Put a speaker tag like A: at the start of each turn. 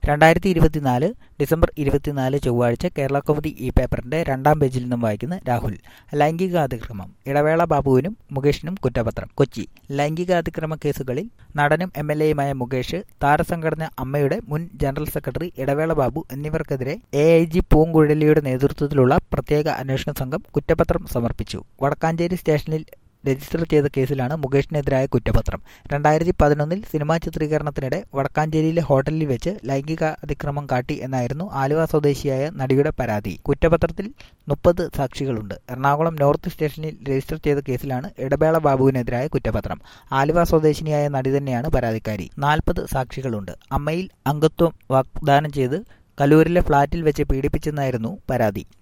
A: രണ്ടായിരത്തി ഇരുപത്തിനാല് ഡിസംബർ ഇരുപത്തിനാല് ചൊവ്വാഴ്ച കേരള കൗമുദി ഈ പേപ്പറിന്റെ രണ്ടാം പേജിൽ നിന്നും വായിക്കുന്ന രാഹുൽ ലൈംഗികാതിക്രമം ഇടവേള ബാബുവിനും മുകേഷിനും കുറ്റപത്രം കൊച്ചി ലൈംഗികാതിക്രമ കേസുകളിൽ നടനും എം എൽ എയുമായ മുകേഷ് താരസംഘടന അമ്മയുടെ മുൻ ജനറൽ സെക്രട്ടറി ഇടവേള ബാബു എന്നിവർക്കെതിരെ എ ഐ ജി പൂങ്കുഴലിയുടെ നേതൃത്വത്തിലുള്ള പ്രത്യേക അന്വേഷണ സംഘം കുറ്റപത്രം സമർപ്പിച്ചു വടക്കാഞ്ചേരി സ്റ്റേഷനിൽ രജിസ്റ്റർ ചെയ്ത കേസിലാണ് മുകേഷിനെതിരായ കുറ്റപത്രം രണ്ടായിരത്തി പതിനൊന്നിൽ സിനിമാ ചിത്രീകരണത്തിനിടെ വടക്കാഞ്ചേരിയിലെ ഹോട്ടലിൽ വെച്ച് ലൈംഗിക അതിക്രമം കാട്ടി എന്നായിരുന്നു ആലുവ സ്വദേശിയായ നടിയുടെ പരാതി കുറ്റപത്രത്തിൽ മുപ്പത് സാക്ഷികളുണ്ട് എറണാകുളം നോർത്ത് സ്റ്റേഷനിൽ രജിസ്റ്റർ ചെയ്ത കേസിലാണ് ഇടവേള ബാബുവിനെതിരായ കുറ്റപത്രം ആലുവ സ്വദേശിനിയായ നടി തന്നെയാണ് പരാതിക്കാരി നാൽപ്പത് സാക്ഷികളുണ്ട് അമ്മയിൽ അംഗത്വം വാഗ്ദാനം ചെയ്ത് കലൂരിലെ ഫ്ളാറ്റിൽ വെച്ച് പീഡിപ്പിച്ചെന്നായിരുന്നു പരാതി